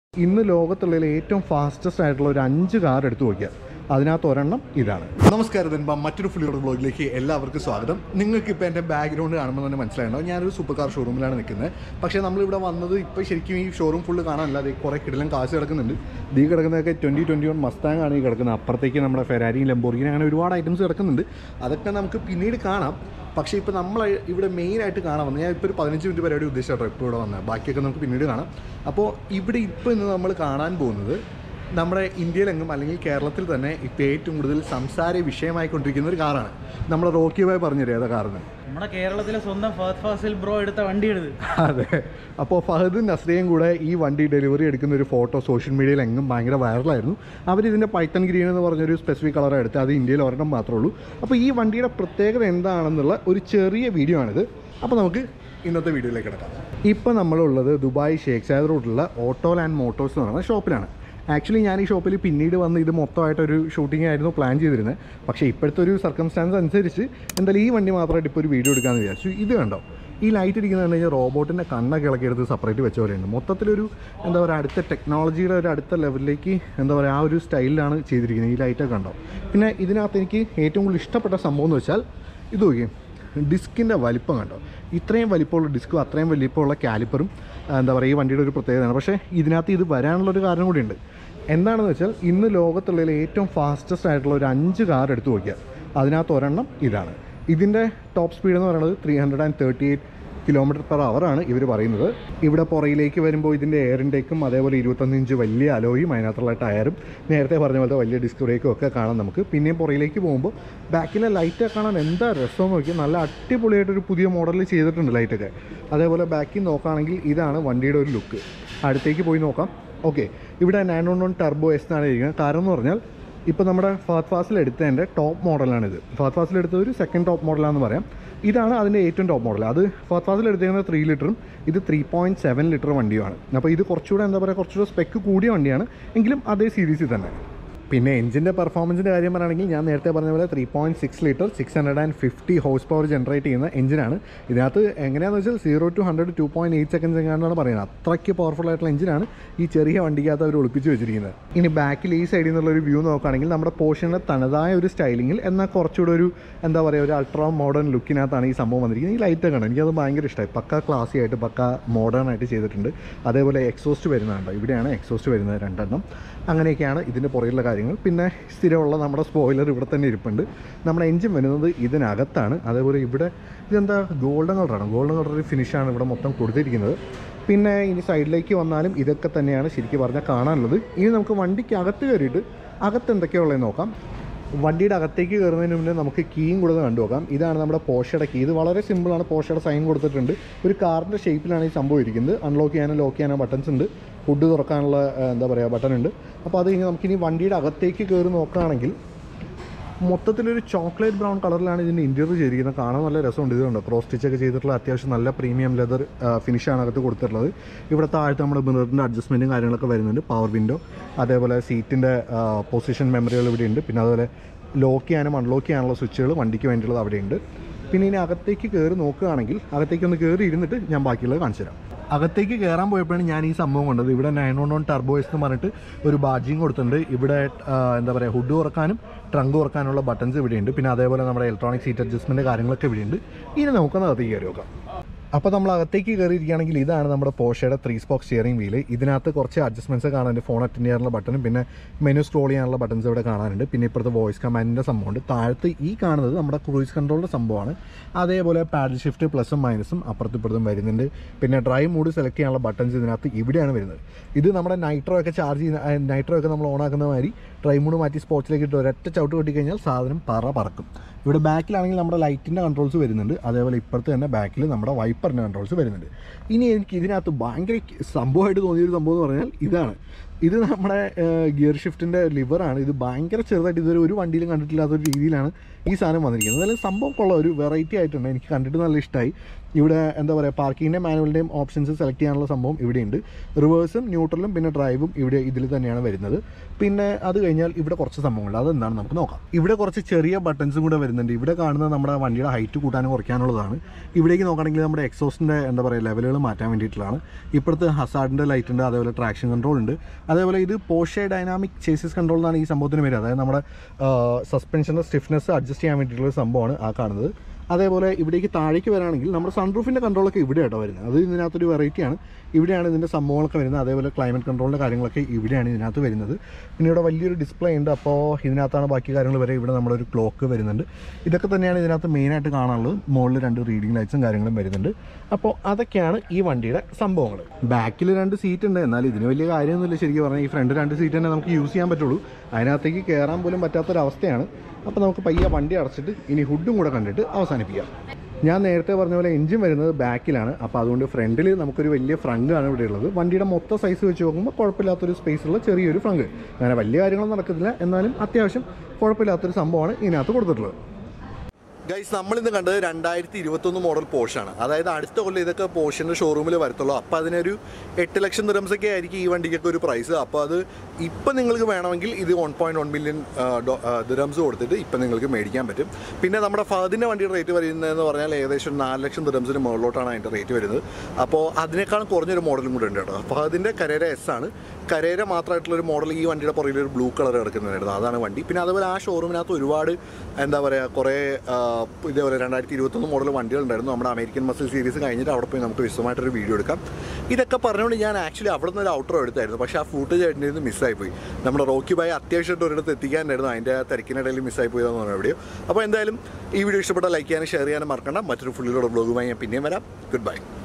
ഇന്ന് ലോകത്തുള്ളതിൽ ഏറ്റവും ഫാസ്റ്റസ്റ്റ് ആയിട്ടുള്ള ഒരു അഞ്ച് കാർ എടുത്തു നോക്കിയാൽ അതിനകത്ത് ഒരെണ്ണം ഇതാണ് നമസ്കാരം ദിൻബ മറ്റൊരു ഫുള്ളിയുടെ ബ്ലോഗിലേക്ക് എല്ലാവർക്കും സ്വാഗതം നിങ്ങൾക്ക് ഇപ്പോൾ എൻ്റെ ബാക്ക്ഗ്രൗണ്ട് കാണുമ്പോൾ തന്നെ മനസ്സിലായിട്ടുണ്ടാവും ഞാനൊരു സൂപ്പർ കാർ ഷോറൂമിലാണ് നിൽക്കുന്നത് പക്ഷേ നമ്മളിവിടെ വന്നത് ഇപ്പോൾ ശരിക്കും ഈ ഷോറൂം ഫുള്ള് കാണാനല്ല അത് കുറേ കിടലും കാശ് കിടക്കുന്നുണ്ട് ഈ കിടക്കുന്നതൊക്കെ ട്വൻറ്റി ട്വൻറ്റി വൺ മസ്താങ് ആണ് ഈ കിടക്കുന്നത് അപ്പുറത്തേക്ക് നമ്മുടെ ഫെരാരിയും ലംബോർഗിനും അങ്ങനെ ഒരുപാട് ഐറ്റംസ് കിടക്കുന്നുണ്ട് അതൊക്കെ നമുക്ക് പിന്നീട് കാണാം പക്ഷേ ഇപ്പോൾ നമ്മൾ ഇവിടെ മെയിനായിട്ട് കാണാൻ വന്നത് ഞാൻ ഇപ്പോൾ ഒരു പതിനഞ്ച് മിനിറ്റ് പരിപാടി ഉദ്ദേശിച്ചാണ് ഇപ്പോൾ ഇവിടെ വന്നത് ബാക്കിയൊക്കെ നമുക്ക് പിന്നീട് കാണാം അപ്പോൾ ഇവിടെ ഇപ്പോൾ ഇന്ന് നമ്മൾ കാണാൻ പോകുന്നത് നമ്മുടെ ഇന്ത്യയിലെങ്ങും അല്ലെങ്കിൽ കേരളത്തിൽ തന്നെ ഇപ്പോൾ ഏറ്റവും കൂടുതൽ സംസാര വിഷയമായിക്കൊണ്ടിരിക്കുന്ന ഒരു കാറാണ് നമ്മുടെ റോക്കി ബായ് പറഞ്ഞുതരും ഏതാ കാറിന് നമ്മുടെ കേരളത്തിലെ സ്വന്തം ഫഹദ് ഫാസിൽ ബ്രോ എടുത്ത വണ്ടിയാണിത് അതെ അപ്പോൾ ഫഹദും നസ്രിയയും കൂടെ ഈ വണ്ടി ഡെലിവറി എടുക്കുന്ന ഒരു ഫോട്ടോ സോഷ്യൽ മീഡിയയിൽ എങ്ങും ഭയങ്കര വൈറലായിരുന്നു അവർ ഇതിൻ്റെ പൈത്തൺ ഗ്രീൻ എന്ന് പറഞ്ഞൊരു സ്പെസിഫിക് കളർ എടുത്ത് അത് ഇന്ത്യയിൽ ഒരെണ്ണം മാത്രമേ ഉള്ളൂ അപ്പോൾ ഈ വണ്ടിയുടെ പ്രത്യേകത എന്താണെന്നുള്ള ഒരു ചെറിയ വീഡിയോ ആണിത് അപ്പോൾ നമുക്ക് ഇന്നത്തെ വീഡിയോയിലേക്ക് കിടക്കാം ഇപ്പോൾ നമ്മളുള്ളത് ദുബായ് ഷേഖ് സായദ് റോഡിലുള്ള ഓട്ടോ ലാൻഡ് മോട്ടോഴ്സ് എന്ന് പറയുന്ന ഷോപ്പിലാണ് ആക്ച്വലി ഞാൻ ഈ ഷോപ്പിൽ പിന്നീട് വന്ന് ഇത് മൊത്തമായിട്ടൊരു ഷൂട്ടിംഗ് ആയിരുന്നു പ്ലാൻ ചെയ്തിരുന്നത് പക്ഷേ ഇപ്പോഴത്തെ ഒരു സർക്കംസ്റ്റാൻസ് അനുസരിച്ച് എന്തായാലും ഈ വണ്ടി മാത്രമായിട്ട് ഇപ്പോൾ ഒരു വീഡിയോ എടുക്കാമെന്ന് വിചാരിച്ചു ഇത് കണ്ടോ ഈ ലൈറ്റ് ഇരിക്കുന്നത് കണ്ടു കഴിഞ്ഞാൽ റോബോട്ടിൻ്റെ കണ്ണൊക്കെ ഇളക്കിയെടുത്ത് സെപ്പറേറ്റ് വെച്ച പോലെയുണ്ട് മൊത്തത്തിലൊരു എന്താ പറയുക അടുത്ത ടെക്നോളജിയുടെ ഒരു അടുത്ത ലെവലിലേക്ക് എന്താ പറയുക ആ ഒരു സ്റ്റൈലിലാണ് ചെയ്തിരിക്കുന്നത് ഈ ലൈറ്റൊക്കെ കണ്ടോ പിന്നെ ഇതിനകത്ത് എനിക്ക് ഏറ്റവും കൂടുതൽ ഇഷ്ടപ്പെട്ട സംഭവം എന്ന് വെച്ചാൽ ഇത് നോക്കിയേ ഡിസ്കിൻ്റെ വലിപ്പം കണ്ടോ ഇത്രയും വലിപ്പമുള്ള ഡിസ്കും അത്രയും വലിപ്പമുള്ള കാലിപ്പറും എന്താ പറയുക ഈ വണ്ടിയുടെ ഒരു പ്രത്യേകതയാണ് പക്ഷേ ഇതിനകത്ത് ഇത് വരാനുള്ളൊരു കാരണം കൂടിയുണ്ട് എന്താണെന്ന് വെച്ചാൽ ഇന്ന് ലോകത്തുള്ളതിൽ ഏറ്റവും ഫാസ്റ്റസ്റ്റ് ആയിട്ടുള്ള ഒരു അഞ്ച് കാർ എടുത്തു നോക്കിയാൽ അതിനകത്ത് ഒരെണ്ണം ഇതാണ് ഇതിൻ്റെ ടോപ്പ് സ്പീഡ് എന്ന് പറയുന്നത് three hundred and thirty eight kilometre per ആണ് ഇവർ പറയുന്നത് ഇവിടെ പുറയിലേക്ക് വരുമ്പോൾ ഇതിൻ്റെ എയർ ഇൻടേക്കും അതേപോലെ ഇരുപത്തൊന്ന് ഇഞ്ച് വലിയ അലോയും അതിനകത്തുള്ള ടയറും നേരത്തെ പറഞ്ഞ പോലത്തെ വലിയ ഡിസ്ക് ബ്രേക്കും ഒക്കെ കാണാം നമുക്ക് പിന്നെയും പുറയിലേക്ക് പോകുമ്പോൾ ബാക്കിലെ ലൈറ്റ് കാണാൻ എന്താ രസം നോക്കി നല്ല അടിപൊളിയായിട്ടൊരു പുതിയ മോഡലിൽ ചെയ്തിട്ടുണ്ട് ലൈറ്റൊക്കെ അതേപോലെ ബാക്കിൽ നോക്കുകയാണെങ്കിൽ ഇതാണ് വണ്ടിയുടെ ഒരു ലുക്ക് അടുത്തേക്ക് പോയി നോക്കാം ഓക്കെ ഇവിടെ nine one one turbo S എന്നാണ് ഇരിക്കുന്നത് കാരണം എന്ന് പറഞ്ഞാൽ ഇപ്പോൾ നമ്മുടെ ഫാത്ത് ഫാസിൽ എടുത്തതിൻ്റെ ടോപ്പ് മോഡലാണിത് ഫാത്ത് ഫാസിൽ എടുത്തത് ഒരു സെക്കൻഡ് ടോപ്പ് മോഡലാണെന്ന് പറയാം ഇതാണ് അതിൻ്റെ ഏറ്റവും ടോപ്പ് മോഡൽ അത് ഫാത്ത് ഫാസിൽ എടുത്തേക്കുന്നത് ത്രീ ലിറ്ററും ഇത് ത്രീ പോയിൻറ്റ് സെവൻ ലിറ്റർ വണ്ടിയുമാണ് അപ്പോൾ ഇത് കുറച്ചുകൂടെ എന്താ പറയുക കുറച്ചുകൂടെ സ്പെക്ക് കൂടിയ വണ്ടിയാണ് എങ്കിലും അതേ സീരീസിൽ തന്നെ പിന്നെ എഞ്ചിൻ്റെ പെർഫോമൻസിൻ്റെ കാര്യം പറയുകയാണെങ്കിൽ ഞാൻ നേരത്തെ പറഞ്ഞ പോലെ three point six litre six hundred and fifty horsepower generate ചെയ്യുന്ന എഞ്ചിനാണ് ഇതിനകത്ത് എങ്ങനെയാണെന്ന് വെച്ചാൽ zero to hundred two point eight seconds എങ്ങാണ്ടാണ് പറയുന്നത് അത്രയ്ക്ക് പവർഫുൾ ആയിട്ടുള്ള എഞ്ചിനാണ് ഈ ചെറിയ വണ്ടിക്കകത്ത് അവർ ഒളിപ്പിച്ച് വെച്ചിരിക്കുന്നത് ഇനി ബാക്കിൽ ഈ സൈഡിൽ നിന്നുള്ള ഒരു വ്യൂ നോക്കുകയാണെങ്കിൽ നമ്മുടെ പോർഷൻ്റെ തനതായ ഒരു സ്റ്റൈലിങ്ങിൽ എന്നാൽ കുറച്ചുകൂടെ ഒരു എന്താ പറയുക ഒരു അൾട്രാ മോഡേൺ ലുക്കിനകത്താണ് ഈ സംഭവം വന്നിരിക്കുന്നത് ഈ ലൈറ്റ് കാണാം എനിക്കത് ഭയങ്കര ഇഷ്ടമായി പക്ക ക്ലാസി ആയിട്ട് പക്ക മോഡേൺ ആയിട്ട് ചെയ്തിട്ടുണ്ട് അതേപോലെ എക്സോസ്റ്റ് വരുന്നുണ്ട് ഇവിടെയാണ് എക്സോസ്റ്റ് വരുന്നത് രണ്ടെണ്ണം അങ്ങനെയൊക്കെയാണ് ഇതിൻ്റെ പുറകിലുള്ള കാര്യങ്ങൾ പിന്നെ സ്ഥിരമുള്ള നമ്മുടെ സ്പോയിലർ ഇവിടെ തന്നെ ഇരിപ്പുണ്ട് നമ്മുടെ എഞ്ചിൻ വരുന്നത് ഇതിനകത്താണ് അതേപോലെ ഇവിടെ ഇതെന്താ ഗോൾഡൻ കളറാണ് ഗോൾഡൻ കളർ ഒരു ഫിനിഷാണ് ഇവിടെ മൊത്തം കൊടുത്തിരിക്കുന്നത് പിന്നെ ഇനി സൈഡിലേക്ക് വന്നാലും ഇതൊക്കെ തന്നെയാണ് ശരിക്കും പറഞ്ഞാൽ കാണാനുള്ളത് ഇനി നമുക്ക് വണ്ടിക്ക് അകത്ത് കയറിയിട്ട് അകത്ത് എന്തൊക്കെയുള്ളതെന്ന് നോക്കാം വണ്ടിയുടെ അകത്തേക്ക് കയറുന്നതിന് മുന്നേ നമുക്ക് കീയും കൂടെ ഒന്ന് കണ്ടു നോക്കാം ഇതാണ് നമ്മുടെ പോഷയുടെ കീ ഇത് വളരെ സിമ്പിളാണ് പോഷയുടെ സൈൻ കൊടുത്തിട്ടുണ്ട് ഒരു കാറിൻ്റെ ഷേപ്പിലാണ് ഈ സംഭവം ഇരിക്കുന്നത് അൺലോക്ക് ചെയ്യാനും ലോക്ക് ചെയ്യാനോ ബട്ടൺസ് ഉണ്ട് ഫുഡ് തുറക്കാനുള്ള ആ, എന്താ പറയുക ബട്ടൺ ഉണ്ട് അപ്പോൾ അത് കഴിഞ്ഞ് നമുക്കിനി വണ്ടിയുടെ അകത്തേക്ക് കയറി നോക്കുകയാണെങ്കിൽ മൊത്തത്തിലൊരു ചോക്ലേറ്റ് ബ്രൗൺ കളറിലാണ് ഇതിൻ്റെ ഇൻറ്റീരിയർ ചെയ്തിരിക്കുന്നത് കാണാൻ നല്ല രസമുണ്ട് ഇതുണ്ട് ക്രോസ് സ്റ്റിച്ചൊക്കെ ചെയ്തിട്ടുള്ള അത്യാവശ്യം നല്ല പ്രീമിയം ലെതർ ഫിനിഷാണ് അകത്ത് കൊടുത്തിട്ടുള്ളത് ഇവിടെ താഴത്ത് നമ്മുടെ മിററിൻ്റെ അഡ്ജസ്റ്റ്മെൻറ്റും കാര്യങ്ങളൊക്കെ വരുന്നുണ്ട് പവർ വിൻഡോ അതേപോലെ സീറ്റിൻ്റെ പൊസിഷൻ മെമ്മറികൾ ഇവിടെ ഉണ്ട് പിന്നെ അതുപോലെ ലോക്ക് ചെയ്യാനും അൺലോക്ക് ചെയ്യാനുള്ള സ്വിച്ചുകൾ വണ്ടിക്ക് വേണ്ടിയുള്ളത് അവിടെയുണ്ട് പിന്നെ ഇനി അകത്തേക്ക് കയറി നോക്കുകയാണെങ്കിൽ അകത്തേക്ക് ഒന്ന് കയറി ഇരുന്നിട്ട് ഞാൻ ബാക്കിയുള്ളത് കാണിച്ചു തരാം അകത്തേക്ക് കയറാൻ പോയപ്പോഴാണ് ഞാൻ ഈ സംഭവം കണ്ടത് ഇവിടെ നയൻ വൺ വൺ ടർബോയ്സ് എന്ന് പറഞ്ഞിട്ട് ഒരു ബാഡ്ജിങ് കൊടുത്തിട്ടുണ്ട് ഇവിടെ ആ, എന്താ പറയുക ഹുഡ് തുറക്കാനും ട്രങ്ക് തുറക്കാനുള്ള ബട്ടൺസ് ഇവിടെയുണ്ട് പിന്നെ അതേപോലെ നമ്മുടെ ഇലക്ട്രോണിക് സീറ്റ് അഡ്ജസ്റ്റ്മെൻറ്റ് കാര്യങ്ങളൊക്കെ ഇവിടെയുണ്ട് ഇനി നമുക്കൊന്ന് അകത്തേക്ക് കയറി നോക്കാം അപ്പോൾ നമ്മൾ അകത്തേക്ക് കയറിയിരിക്കുകയാണെങ്കിൽ ഇതാണ് നമ്മുടെ പോഷയുടെ ത്രീ സ്പോക്ക് സ്റ്റിയറിംഗ് വീല് ഇതിനകത്ത് കുറച്ച് അഡ്ജസ്റ്റ്മെൻറ്റ്സ് കാണാനുണ്ട് ഫോൺ അറ്റൻഡ് ചെയ്യാനുള്ള ബട്ടണും പിന്നെ മെനു സ്ക്രോൾ ചെയ്യാനുള്ള ബട്ടൺസ് ഇവിടെ കാണാനുണ്ട് പിന്നെ ഇപ്പുറത്തെ വോയിസ് കമാൻഡിൻ്റെ സംഭവമുണ്ട് താഴത്ത് ഈ കാണുന്നത് നമ്മുടെ ക്രൂയിസ് കൺട്രോളിൻ്റെ സംഭവമാണ് അതേപോലെ പാഡിൽ ഷിഫ്റ്റ് പ്ലസും മൈനസും അപ്പുറത്തും ഇപ്പുറത്തും വരുന്നുണ്ട് പിന്നെ ഡ്രൈവ് മൂഡ് സെലക്ട് ചെയ്യാനുള്ള ബട്ടൺസ് ഇതിനകത്ത് ഇവിടെയാണ് വരുന്നത് ഇത് നമ്മുടെ നൈട്രോ ഒക്കെ ചാർജ് ചെയ്യുന്ന നൈട്രോ ഒക്കെ നമ്മൾ ഓൺ ആക്കുന്ന മാതിരി ഡ്രൈവ് മൂഡ് മാറ്റി സ്പോർട്സിലേക്ക് ഇട്ട് ഒരൊറ്റ ചവിട്ട് കൊട്ടിക്കഴിഞ്ഞാൽ സാധനം പറ പറക്കും ഇവിടെ ബാക്കിലാണെങ്കിൽ നമ്മുടെ ലൈറ്റിൻ്റെ കൺട്രോൾസ് വരുന്നുണ്ട് അതേപോലെ ഇപ്പുറത്ത് തന്നെ ബാക്കിൽ നമ്മുടെ വൈപ്പറിൻ്റെ കൺട്രോൾസ് വരുന്നുണ്ട് ഇനി എനിക്ക് ഇതിനകത്ത് ഭയങ്കര സംഭവമായിട്ട് തോന്നിയൊരു സംഭവം എന്ന് പറഞ്ഞാൽ ഇതാണ് ഇത് നമ്മുടെ ഗിയർ ഷിഫ്റ്റിൻ്റെ ലിവറാണ് ഇത് ഭയങ്കര ചെറുതായിട്ട് ഇതുവരെ ഒരു വണ്ടിയിലും കണ്ടിട്ടില്ലാത്ത ഒരു രീതിയിലാണ് ഈ സാധനം വന്നിരിക്കുന്നത് അതായത് സംഭവം കൊള്ള ഒരു വെറൈറ്റി ആയിട്ടുണ്ട് എനിക്ക് കണ്ടിട്ട് നല്ല ഇഷ്ടമായി ഇവിടെ എന്താ പറയുക പാർക്കിങ്ങിൻ്റെ മാനുവലിൻ്റെയും ഓപ്ഷൻസ് സെലക്ട് ചെയ്യാനുള്ള സംഭവം ഇവിടെയുണ്ട് റിവേഴ്സും ന്യൂട്രലും പിന്നെ ഡ്രൈവും ഇവിടെ ഇതിൽ തന്നെയാണ് വരുന്നത് പിന്നെ അത് കഴിഞ്ഞാൽ ഇവിടെ കുറച്ച് സംഭവങ്ങളുണ്ട് അതെന്താണ് നമുക്ക് നോക്കാം ഇവിടെ കുറച്ച് ചെറിയ ബട്ടൺസും കൂടെ വരുന്നുണ്ട് ഇവിടെ കാണുന്നത് നമ്മുടെ വണ്ടിയുടെ ഹൈറ്റ് കൂട്ടാനും കുറയ്ക്കാനുള്ളതാണ് ഇവിടേക്ക് നോക്കുകയാണെങ്കിൽ നമ്മുടെ എക്സോസിൻ്റെ എന്താ പറയുക ലെവലുകൾ മാറ്റാൻ വേണ്ടിയിട്ടുള്ളതാണ് ഇപ്പോഴത്തെ ഹസാർഡിൻ്റെ ലൈറ്റ് ഉണ്ട് അതേപോലെ ട്രാക്ഷൻ കൺട്രോൾ ഉണ്ട് അതേപോലെ ഇത് പോഷെ ഡൈനാമിക് ചേസസ് കൺട്രോൾ എന്നാണ് ഈ സംഭവത്തിന് പേര് അതായത് നമ്മുടെ സസ്പെൻഷൻ്റെ സ്റ്റിഫ്നെസ് അഡ്ജസ്റ്റ് ചെയ്യാൻ വേണ്ടിയിട്ടുള്ള സംഭവമാണ് ആ കാണുന്നത് അതേപോലെ ഇവിടേക്ക് താഴേക്ക് വരാണെങ്കിൽ നമ്മുടെ സൺറൂഫിൻ്റെ കൺട്രോളൊക്കെ ഇവിടെ കേട്ടോ വരുന്നത് അത് ഇതിനകത്തൊരു വെറൈറ്റിയാണ് ഇവിടെയാണ് ഇതിൻ്റെ സംഭവങ്ങളൊക്കെ വരുന്നത് അതേപോലെ ക്ലൈമറ്റ് കൺട്രോളിൻ്റെ കാര്യങ്ങളൊക്കെ ഇവിടെയാണ് ഇതിനകത്ത് വരുന്നത് പിന്നെ ഇവിടെ വലിയൊരു ഡിസ്പ്ലേ ഉണ്ട് അപ്പോൾ ഇതിനകത്താണ് ബാക്കി കാര്യങ്ങൾ വരെ ഇവിടെ നമ്മുടെ ഒരു ക്ലോക്ക് വരുന്നുണ്ട് ഇതൊക്കെ തന്നെയാണ് ഇതിനകത്ത് മെയിനായിട്ട് കാണാനുള്ളത് മുകളിൽ രണ്ട് റീഡിംഗ് ലൈറ്റ്സും കാര്യങ്ങളും വരുന്നുണ്ട് അപ്പോൾ അതൊക്കെയാണ് ഈ വണ്ടിയുടെ സംഭവങ്ങൾ ബാക്കിൽ രണ്ട് സീറ്റ് ഉണ്ട് എന്നാൽ ഇതിന് വലിയ കാര്യമൊന്നുമില്ല ശരിക്കും പറഞ്ഞാൽ ഈ ഫ്രണ്ട് രണ്ട് സീറ്റ് തന്നെ നമുക്ക് യൂസ് ചെയ്യാൻ പറ്റുള്ളൂ അതിനകത്തേക്ക് കയറാൻ പോലും പറ്റാത്തൊരവസ്ഥയാണ് അപ്പോൾ നമുക്ക് പയ്യെ വണ്ടി അടച്ചിട്ട് ഇനി ഹുഡും കൂടെ കണ്ടിട്ട് അവസാനിപ്പിക്കാം ഞാൻ നേരത്തെ പറഞ്ഞ പോലെ എഞ്ചിൻ വരുന്നത് ബാക്കിലാണ് അപ്പോൾ അതുകൊണ്ട് ഫ്രണ്ടിൽ നമുക്കൊരു വലിയ ഫ്രങ്ക് ആണ് ഇവിടെ ഉള്ളത് വണ്ടിയുടെ മൊത്തം സൈസ് വെച്ച് നോക്കുമ്പോൾ കുഴപ്പമില്ലാത്തൊരു സ്പേസുള്ള ചെറിയൊരു ഫ്രങ്ക് അങ്ങനെ വലിയ കാര്യങ്ങളൊന്നും നടക്കത്തില്ല എന്നാലും അത്യാവശ്യം കുഴപ്പമില്ലാത്തൊരു സംഭവമാണ് ഇതിനകത്ത് കൊടുത്തിട്ടുള്ളത് ഗൈസ് നമ്മളിന്ന് കണ്ടത് രണ്ടായിരത്തി ഇരുപത്തൊന്ന് മോഡൽ പോഷാണ് അതായത് അടുത്ത കൊല്ലം ഇതൊക്കെ പോഷൻ്റെ ഷോറൂമിൽ വരത്തുള്ളൂ അപ്പോൾ അതിനൊരു എട്ട് ലക്ഷം ദിറംസൊക്കെ ആയിരിക്കും ഈ വണ്ടിക്കൊക്കെ ഒരു പ്രൈസ് അപ്പോൾ അത് ഇപ്പം നിങ്ങൾക്ക് വേണമെങ്കിൽ ഇത് one point one million dirhams കൊടുത്തിട്ട് ഇപ്പം നിങ്ങൾക്ക് മേടിക്കാൻ പറ്റും പിന്നെ നമ്മുടെ ഫഹദിൻ്റെ വണ്ടിയുടെ റേറ്റ് വരുന്നതെന്ന് പറഞ്ഞാൽ ഏകദേശം നാല് ലക്ഷം ദിറംസിന് മുകളിലോട്ടാണ് അതിൻ്റെ റേറ്റ് വരുന്നത് അപ്പോൾ അതിനേക്കാളും കുറഞ്ഞൊരു മോഡലും കൂടെ ഉണ്ട് കേട്ടോ ഫഹദിൻ്റെ കരേര എസ് ആണ് കരേര മാത്രമായിട്ടുള്ളൊരു മോഡൽ ഈ വണ്ടിയുടെ പുറകിൽ ഒരു ബ്ലൂ കളർ കിടക്കുന്നുണ്ടായിരുന്നു അതാണ് വണ്ടി പിന്നെ അതുപോലെ ആ ഷോറൂമിനകത്ത് ഒരുപാട് എന്താ പറയുക കുറേ ആ, ഇതേപോലെ രണ്ടായിരത്തി ഇരുപത്തൊന്ന് മോഡൽ വണ്ടികളുണ്ടായിരുന്നു നമ്മുടെ അമേരിക്കൻ മസിൽ സീരീസ് കഴിഞ്ഞിട്ട് അവിടെ പോയി നമുക്ക് വിശദമായിട്ടൊരു വീഡിയോ എടുക്കാം ഇതൊക്കെ പറഞ്ഞുകൊണ്ട് ഞാൻ ആക്ച്വലി അവിടെ നിന്ന് ഒരു ഔട്ടർ എടുത്തായിരുന്നു പക്ഷേ ആ ഫൂട്ടേജ് ആയിട്ട് നിന്ന് മിസ്സായി പോയി നമ്മുടെ റോക്കി ബായി അത്യാവശ്യമായിട്ട് ഒരിടത്ത് എത്തിക്കാനായിരുന്നു അതിൻ്റെ ആ തിരക്കിനിടയിൽ മിസ്സായി പോയതെന്ന് പറഞ്ഞ വീഡിയോ അപ്പോൾ എന്തായാലും ഈ വീഡിയോ ഇഷ്ടപ്പെട്ട ലൈക്ക് ചെയ്യാനും ഷെയർ ചെയ്യാനും മറക്കണ്ട മറ്റൊരു ഫുള്ളിലൂടെ ബ്ലോഗുമായി ഞാൻ പിന്നെയും വരാം ഗുഡ് ബൈ